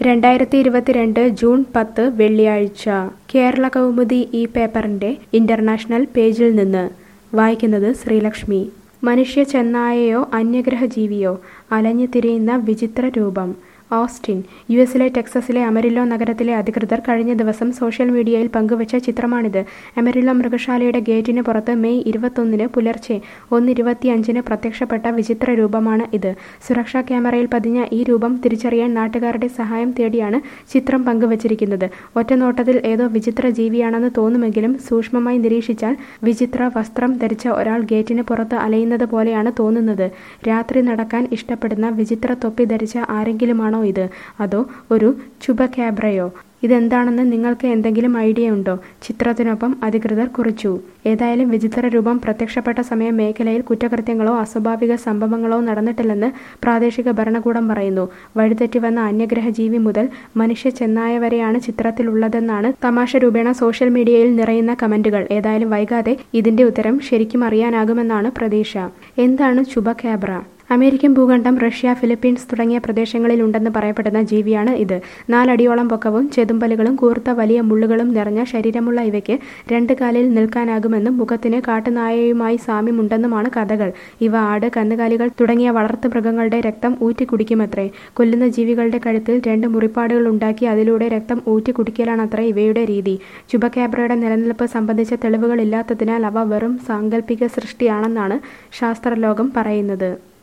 രണ്ടായിരത്തി ഇരുപത്തിരണ്ട് ജൂൺ പത്ത് വെള്ളിയാഴ്ച കേരള കൗമുദി ഈ പേപ്പറിന്റെ ഇന്റർനാഷണൽ പേജിൽ നിന്ന് വായിക്കുന്നത് ശ്രീലക്ഷ്മി മനുഷ്യ ചെന്നായയോ അന്യഗ്രഹ ജീവിയോ അലഞ്ഞു തിരിയുന്ന വിചിത്ര രൂപം ഓസ്റ്റിൻ യു എസിലെ ടെക്സസിലെ അമരില്ലോ നഗരത്തിലെ അധികൃതർ കഴിഞ്ഞ ദിവസം സോഷ്യൽ മീഡിയയിൽ പങ്കുവച്ച ചിത്രമാണിത് അമരില്ലോ മൃഗശാലയുടെ ഗേറ്റിന് പുറത്ത് മെയ് ഇരുപത്തൊന്നിന് പുലർച്ചെ ഒന്നിരുപത്തിയഞ്ചിന് പ്രത്യക്ഷപ്പെട്ട വിചിത്ര രൂപമാണ് ഇത് സുരക്ഷാ ക്യാമറയിൽ പതിഞ്ഞ ഈ രൂപം തിരിച്ചറിയാൻ നാട്ടുകാരുടെ സഹായം തേടിയാണ് ചിത്രം പങ്കുവച്ചിരിക്കുന്നത് ഒറ്റനോട്ടത്തിൽ ഏതോ വിചിത്ര ജീവിയാണെന്ന് തോന്നുമെങ്കിലും സൂക്ഷ്മമായി നിരീക്ഷിച്ചാൽ വിചിത്ര വസ്ത്രം ധരിച്ച ഒരാൾ ഗേറ്റിന് പുറത്ത് അലയുന്നത് പോലെയാണ് തോന്നുന്നത് രാത്രി നടക്കാൻ ഇഷ്ടപ്പെടുന്ന വിചിത്ര തൊപ്പി ധരിച്ച ആരെങ്കിലുമാണോ ഇത് അതോ ഒരു ചുബക്യാബ്രയോ ഇതെന്താണെന്ന് നിങ്ങൾക്ക് എന്തെങ്കിലും ഐഡിയ ഉണ്ടോ ചിത്രത്തിനൊപ്പം അധികൃതർ കുറിച്ചു ഏതായാലും വിചിത്ര രൂപം പ്രത്യക്ഷപ്പെട്ട സമയം മേഖലയിൽ കുറ്റകൃത്യങ്ങളോ അസ്വാഭാവിക സംഭവങ്ങളോ നടന്നിട്ടില്ലെന്ന് പ്രാദേശിക ഭരണകൂടം പറയുന്നു വഴിതെറ്റി വന്ന അന്യഗ്രഹ ജീവി മുതൽ മനുഷ്യ ചെന്നായ വരെയാണ് ചിത്രത്തിലുള്ളതെന്നാണ് തമാശ രൂപേണ സോഷ്യൽ മീഡിയയിൽ നിറയുന്ന കമന്റുകൾ ഏതായാലും വൈകാതെ ഇതിന്റെ ഉത്തരം ശരിക്കും അറിയാനാകുമെന്നാണ് പ്രതീക്ഷ എന്താണ് ചുബക്യാബ്ര അമേരിക്കൻ ഭൂഖണ്ഡം റഷ്യ ഫിലിപ്പീൻസ് തുടങ്ങിയ പ്രദേശങ്ങളിൽ ഉണ്ടെന്ന് പറയപ്പെടുന്ന ജീവിയാണ് ഇത് നാലടിയോളം പൊക്കവും ചെതുമ്പലുകളും കൂർത്ത വലിയ മുള്ളുകളും നിറഞ്ഞ ശരീരമുള്ള ഇവയ്ക്ക് രണ്ട് കാലിൽ നിൽക്കാനാകുമെന്നും മുഖത്തിന് കാട്ടുനായയുമായി സാമ്യമുണ്ടെന്നുമാണ് കഥകൾ ഇവ ആട് കന്നുകാലികൾ തുടങ്ങിയ വളർത്തു മൃഗങ്ങളുടെ രക്തം ഊറ്റി കുടിക്കുമത്രേ കൊല്ലുന്ന ജീവികളുടെ കഴുത്തിൽ രണ്ട് മുറിപ്പാടുകൾ ഉണ്ടാക്കി അതിലൂടെ രക്തം ഊറ്റി കുടിക്കലാണത്രേ ഇവയുടെ രീതി ചുബക്യാബ്രയുടെ നിലനിൽപ്പ് സംബന്ധിച്ച തെളിവുകളില്ലാത്തതിനാൽ അവ വെറും സാങ്കല്പിക സൃഷ്ടിയാണെന്നാണ് ശാസ്ത്രലോകം പറയുന്നത്